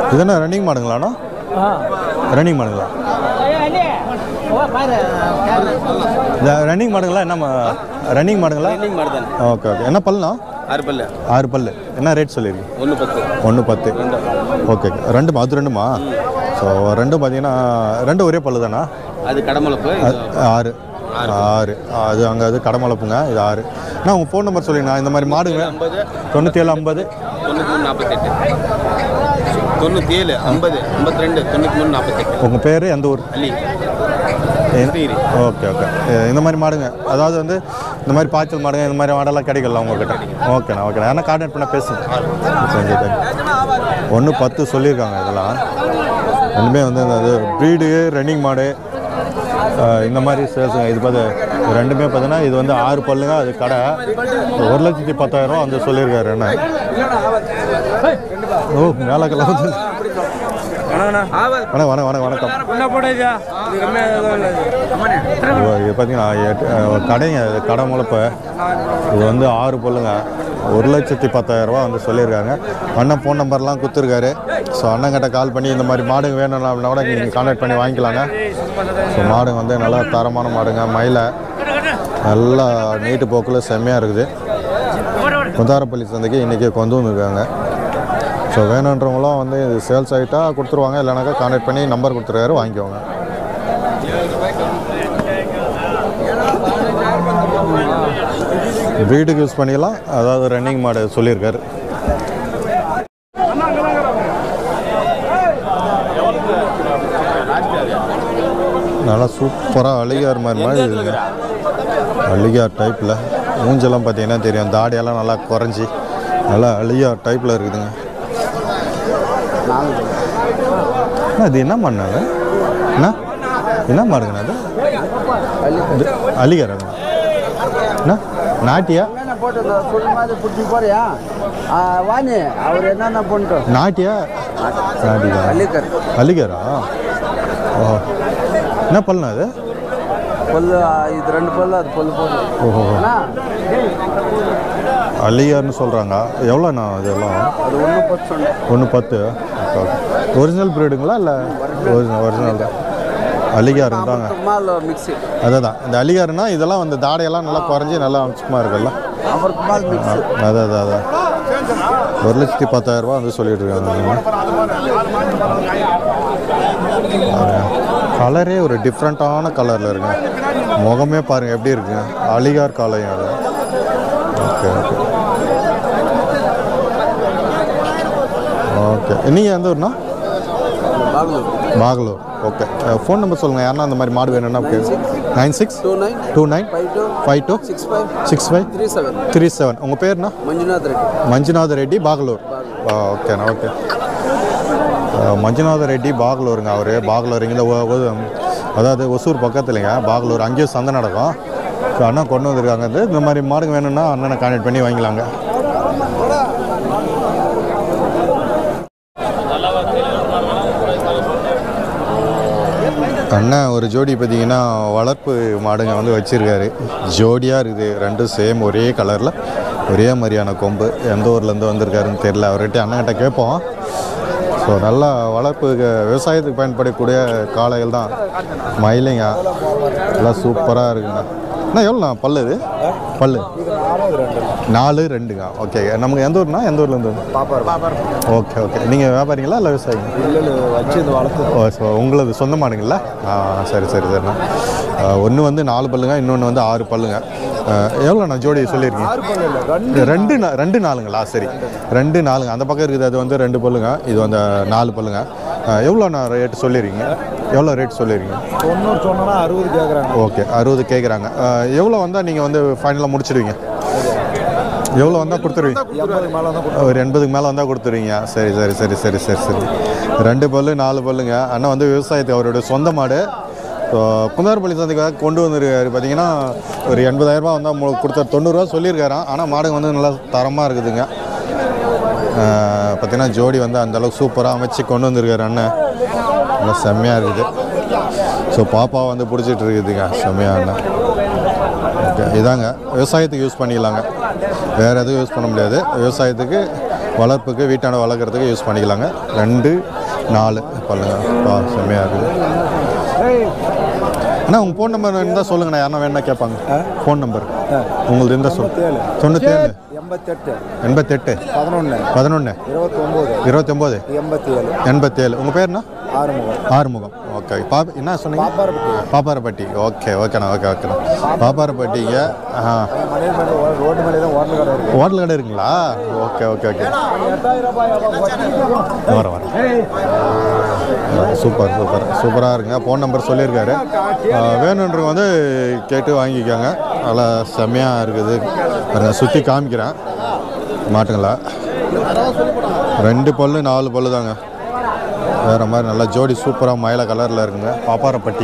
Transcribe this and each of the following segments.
இது என்ன running மாடுங்களாண்ணா running மாடுங்களா இந்த ரன்னிங் மாடுங்களா என்ன ரன்னிங் மாடுங்களா ரன்னிங் மாடு தானே ஓகே ஓகே என்ன பல்லுண்ணா ஆறு பல்லு ஆறு பல்லு என்ன ரேட் சொல்லியிருக்கீங்க ஒன்று பத்து ஒன்று பத்து ஓகே ரெண்டு அது ரெண்டுமா ஸோ ரெண்டும் பார்த்தீங்கன்னா ரெண்டு ஒரே பல்லு தானா அது கடமளப்பு அது ஆறு ஆறு அது அங்கே அது கடமளப்புங்க இது ஆறு நான் உங்கள் ஃபோன் நம்பர் சொல்லிங்கண்ணா இந்த மாதிரி மாடுங்க ஐம்பது தொண்ணூற்றி ஏழு ஐம்பது தொண்ணூற்றி மூணு நாற்பத்தெட்டு தொண்ணூற்றி ஏழு ஐம்பது ஐம்பத்தி ரெண்டு தொண்ணூற்றி மூணு நாற்பத்தெட்டு உங்கள் பேர் எந்த ஊர் அள்ளி கிருஷ்ணகிரி ஓகே ஓகே இந்த மாதிரி மாடுங்க அதாவது வந்து இந்த மாதிரி பாய்ச்சல் மாடுங்க இந்த மாதிரி மாடெல்லாம் கிடைக்கல உங்ககிட்ட ஓகேண்ணா ஓகேண்ணா ஏன்னா கார்டினேட் பண்ண பேசுங்க செஞ்சு ஒன்று பத்து சொல்லியிருக்காங்க இதெல்லாம் ரெண்டுமே வந்து இந்த ப்ரீடு ரன்னிங் மாடு அஹ், இந்த மாதிரி சேல்ஸுங்க இது பார்த்து ரெண்டுமே பார்த்தீங்கன்னா இது வந்து ஆறு பல்லுங்க அது கடை ஒரு லட்சத்தி பத்தாயிரம் வந்து சொல்லியிருக்காரு என்ன ஓ மேலக்கெல்லாம் வந்து வணக்கம் வணக்கம் வணக்கம் வணக்கம் ஓ, இது பார்த்தீங்கன்னா எட்டு- அஹ், கடைங்க இது கடை முளைப்பு இது வந்து ஆறு பொல்லுங்க ஒரு லட்சத்தி பத்தாயிரம் ரூபா வந்து சொல்லியிருக்காங்க அண்ணன் ஃபோன் நம்பர்லாம் கொடுத்துருக்காரு ஸோ அண்ணங்கிட்ட கால் பண்ணி இந்த மாதிரி மாடுங்க வேணும்னா அப்படின்னா கூட நீங்கள் கான்டாக்ட் பண்ணி வாங்கிக்கலாங்க ஸோ மாடுங்க வந்து நல்லா தரமான மாடுங்க மயிலை நல்லா நீட்டு போக்கில் செம்மையாக இருக்குது குந்தாரப்பள்ளி சந்தைக்கு இன்றைக்கி கொண்டு வந்துருக்காங்க ஸோ வேணுன்றவங்களும் வந்து இது சேல்ஸ் ஆகிட்டா கொடுத்துருவாங்க இல்லைனாக்கா கான்டாக்ட் பண்ணி நம்பர் கொடுத்துருக்காரு வாங்கிக்கோங்க வீட்டுக்கு யூஸ் பண்ணிக்கலாம் அதாவது ரன்னிங் மாடு சொல்லியிருக்காரு நல்லா சூப்பராக அழிகார் மாதிரி மாதிரி இருக்குங்க அழிகார் டைப்பில் மூஞ்செல்லாம் பார்த்தீங்கன்னா தெரியும் தாடியெல்லாம் நல்லா குறைஞ்சி நல்லா அழிகார் டைப்பில் இருக்குதுங்க அண்ணா, இது என்ன பண்ணாங்க என்ன என்ன மாடுங்கண்ணா அது அழிகார் என்ன நாட்டியா என்னென்ன போட்டு சொல்லு மாதிரி பிடிச்சி போறியா ஆ, வாணி அவர் என்னென்ன பண்ணிட்டோம் நாட்டியா நாட்டியா அள்ளிக்கர் அழிகாரா ஓ என்ன பல்லுண்ணா அது பொல்லு ஆ, இது ரெண்டு பொல்லு அது பொல்லு போதும் ஓஹோ அண்ணா, அழிகார்னு சொல்கிறாங்க எவ்வளோண்ணா இதெல்லாம் அது ஒன்று பத்து சொன்னேன் ஒன்று பத்து ஒரிஜினல் ப்ரீடுங்களா இல்லை ஒரிஜினல் ஒரிஜினல் தான் அலிகாருன்னு தாங்க மால் மிக்ஸி அதான் தான் இந்த அலிகாருன்னா இதெல்லாம் வந்து தாடையெல்லாம் நல்லா குறைஞ்சி நல்லா அம்சமாக இருக்குல்ல அப்புறம் மால் மிக்ஸி அதான் அதான் அதான் ஒரு லட்சத்தி பத்தாயிரரூபா வந்து சொல்லிட்டு இருக்காங்க கலரே ஒரு டிஃப்ரெண்ட்டான கலரில் இருக்குங்க முகமே பாருங்கள் எப்படி இருக்குங்க அலிகார் காலையும் அது ஓகே ஓகே ஓகே நீங்கள் எந்த ஊர்னா Bagalur Bagalur okay phone number சொல்லுங்கள் யாருன்னா அந்த மாதிரி மாடு வேணும்னா nine six two nine two nine five two five two six five six five three seven three seven உங்கள் பேர்னா மஞ்சுநாத் ரெட்டி ಮಂಜುನಾಥ ರೆಡ್ಡಿ ಬಾಗಲೂರು ಓಕೆನಾ ಓಕೆ ಮಂಜುನಾಥ ரெட்டி பாகலூருங்க அவர் பாகலூர் இங்கே அதாவது ஒசூர் பக்கத்துலங்க பாகலூர் அங்கேயும் சந்தை நடக்கும் ஸோ அண்ணன் கொண்டு வந்திருக்காங்க வந்து இந்த மாதிரி மாடுங்க வேணும்னா அண்ணனை கான்டாக்ட் பண்ணி வாங்கிக்கலாங்க அண்ணன் ஒரு ஜோடி பார்த்தீங்கன்னா வளர்ப்பு மாடுங்க வந்து வச்சுருக்காரு ஜோடியாக இருக்குது ரெண்டும் சேம் ஒரே கலரில் ஒரே மாதிரியான கொம்பு எந்த ஊர்லேருந்து வந்திருக்காருன்னு தெரில அவர்கிட்ட அண்ணன்கிட்ட கேட்போம் ஸோ நல்லா வளர்ப்பு விவசாயத்துக்கு பயன்படக்கூடிய காளைகள் தான் மயிலைங்க எல்லாம் சூப்பராக இருக்குங்க அண்ணா எவ்வளோண்ணா பல்லு இது பல்லு நாலு ரெண்டுங்க ஓகே நமக்கு எந்த ஊர்னா எந்த ஊர்லேருந்து ஓகே ஓகே நீங்கள் வியாபாரிங்களா இல்லை விவசாயிங்க வச்சு இந்த வளர்த்து ஓ ஸோ உங்களது சொந்தமானுங்களா ஆ சரி சரி சரிண்ணா ஒன்று வந்து நாலு பல்லுங்க இன்னொன்று வந்து ஆறு பல்லுங்க எவ்வளோண்ணா ஜோடி சொல்லியிருக்கீங்க ரெண்டு நா- ரெண்டு நாளுங்களா சரி ரெண்டு நாளுங்க அந்த பக்கம் இருக்குது அது வந்து ரெண்டு பல்லுங்க இது வந்து நாலு பல்லுங்க எவ்வளோண்ணா ரேட் சொல்லியிருக்கீங்க எவ்வளோ ரேட் சொல்லியிருக்கீங்க தொண்ணூறு சொன்னா அறுபது கேட்குறாங்க ஓகே அறுபது கேட்குறாங்க எவ்வளோ வந்தால் நீங்கள் வந்து ஃபைனலாக முடிச்சிடுவீங்க எவ்வளோ வந்தால் கொடுத்துருவீங்க எண்பது மேலே தான் ஒரு எண்பதுக்கு மேலே வந்தால் கொடுத்துருவீங்க சரி சரி சரி சரி சரி சரி ரெண்டு பல்லு நாலு பல்லுங்க அண்ணன் வந்து விவசாயத்துக்கு அவருடைய சொந்த மாடு ஸோ குந்தாரப்பள்ளி சந்தைக்காக கொண்டு வந்திருக்காரு பார்த்தீங்கன்னா ஒரு எண்பதாயிரரூபா வந்தால் கொடுத்தாரு தொண்ணூறுரூவா சொல்லியிருக்காராம் ஆனால் மாடுங்க வந்து நல்லா தரமாக இருக்குதுங்க அஹ், பார்த்தீங்கன்னா ஜோடி வந்து அந்த அளவுக்கு சூப்பராக அமைச்சு கொண்டு வந்திருக்காரு அண்ணன் நல்லா செம்மையாக இருக்குது ஸோ பாப்பா வந்து பிடிச்சிட்டு இருக்குதுங்க செம்மையாக அண்ணன் ஓகே இதாங்க விவசாயத்துக்கு யூஸ் பண்ணிக்கலாங்க வேறு எதுவும் யூஸ் பண்ண முடியாது விவசாயத்துக்கு வளர்ப்புக்கு வீட்டாண்ட வளர்க்குறதுக்கு யூஸ் பண்ணிக்கலாங்க ரெண்டு நாலு பல்லுங்க பா செம்மையாக இருக்குது அண்ணா உங்கள் ஃபோன் நம்பர் இருந்தால் சொல்லுங்கண்ணா யாருன்னா வேணா கேட்பாங்க ஃபோன் நம்பர் உங்களது இருந்தால் சொல் தொண்ணூற்றி ஏழு எண்பத்தெட்டு எண்பத்தெட்டு பதினொன்று பதினொன்று இருபத்தொம்போது இருபத்தொம்போது எண்பத்தி ஏழு எண்பத்தேழு உங்கள் பேர்ண்ணா ஆறுமுகம் ஆறுமுகம் ஓகே பா என்ன சொன்னீங்க பாப்பாரப்பட்டி பாப்பாரப்பட்டி ஓகே ஓகேண்ணா ஓகே ஓகேண்ணா பாப்பாரப்பட்டிங்க ஆ மணியன் மேலே ரோடு மேலே தான் ஓட்டல் கடை இருக்கு ஹோட்டல் கடை இருக்குங்களா ஓகே ஓகே ஓகே வரேன் வரேன் சூப்பர் சூப்பர் சூப்பராக இருக்குங்க ஃபோன் நம்பர் சொல்லியிருக்காரு ஆ, வேணுன்றவங்க வந்து கேட்டு வாங்கிக்கோங்க நல்லா செம்மையாக இருக்குது பாருங்க சுற்றி காமிக்கிறேன் மாட்டுங்களா ரெண்டு பல்லு நாலு பல்லு தாங்க வேறு மாதிரி நல்லா ஜோடி சூப்பராக மயில கலரில் இருக்குங்க பாப்பாரப்பட்டி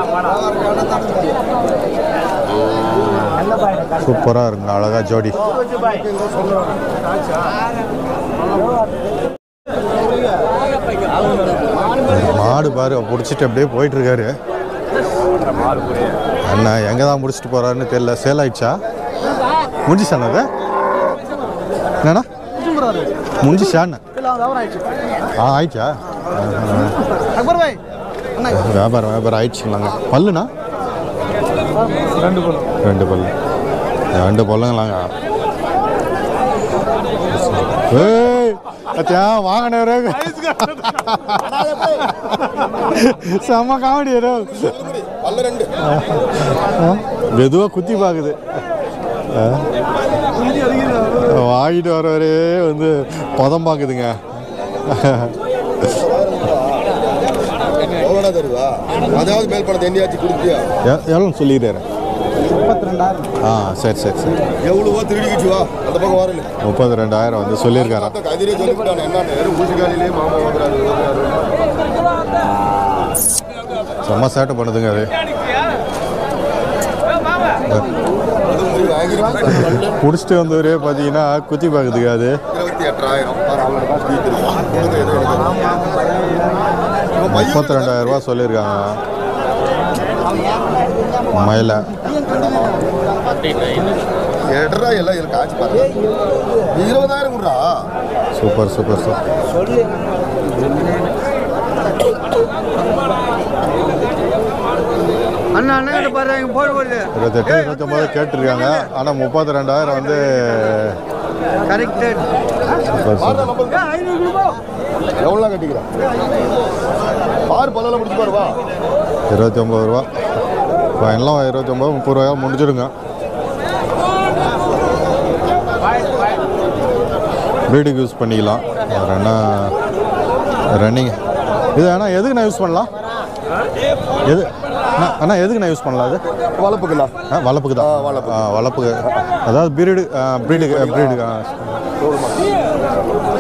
சூப்பராக இருக்குங்க அழகாக ஜோடி மாடு பாரு பிடிச்சிட்டு அப்படியே போயிட்டு இருக்காரு அண்ணா எங்கே தான் முடிச்சுட்டு போறாருன்னு தெரியல சேல் ஆயிடுச்சா முடிஞ்சிச்சாண்ணா அது என்னண்ணா முடிஞ்சிச்சாண்ணா ஆ ஆயிடுச்சா வியாபாரம் வியாபாரம் ஆயிடுச்சுங்களாங்க பல்லுண்ணா ரெண்டு பல்லு ரெண்டு பல்லு ரெண்டு பல்லுங்களாங்க ஏய் அத்தியா வாங்கினவரே செம்ம காமெடி ஏதோ மெதுவாக குத்தி பார்க்குது ஆ? வாங்கிட்டு வரவரே வந்து பதம் பார்க்குதுங்க எவ்வளோடா தருவா அதாவது மேல் பணத்தை எண்ணியாச்சு கொடுத்தியா எ- எவ்வளோ சொல்லிடுறாரு முப்பத்தி ரெண்டாயிரம் ஆ சரி சரி சரி எவ்வளவோ திருடிக்கிச்சு வா அந்த பக்கம் வரல முப்பது ரெண்டாயிரம் வந்து சொல்லியிருக்காராம் கதிரே சொல்லிவிட்டான் என்னன்னு வெறும் ஊசிக்காலிலே மாமா வாங்குறாரு செம்ம சேட்டை பண்ணுதுங்க அது குடிச்சிட்டு வந்தவரே பார்த்தீங்கன்னா குத்தி பார்க்குதுங்க அது இருபத்தி எட்டாயிரம் கொடுங்க ஏதோ எனக்கு. முப்பத்தி ரெண்டாயிரம் ரூபா சொல்லியிருக்காங்க மயில எட்ரா எல்லாம் எனக்கு ஆச்சு பாரு இருபதாயிரம் கொடுறா சூப்பர் சூப்பர் சூப்பர் சொல்லி அண்ணா அண்ணன் பாரு இங்க போடு போடு இருபத்தெட்டு இருபத்தொம்போது கேட்டிருக்காங்க ஆனால் முப்பத்தி ரெண்டாயிரம் வந்து கரெக்ட் சூப்பர் சூப்பர் ஐநூறு ரூபாய் எவ்வளோ கட்டிக்கிறேன் பாரு பல்லெல்லாம் முடிச்சு பாரு வா இருபத்தி ஒம்பது ரூபா ஃபைனலாக இருபத்தி ஒம்பது முப்பது ரூபாயா முடிஞ்சிடுங்க வீட்டுக்கு யூஸ் பண்ணிக்கலாம் வேறு என்ன ரன்னிங் இது அண்ணா எதுக்கு நான் யூஸ் பண்ணலாம் எது அண்ணா, அண்ணா எதுக்கு நான் யூஸ் பண்ணலாம் அது வளர்ப்புக்கலாம் ஆ வளர்ப்புக்கு தான் ஆ, வளர்ப்பு. ஆ வளர்ப்புக்கு அதாவது பிரீடு ப்ரீடு ப்ரீடு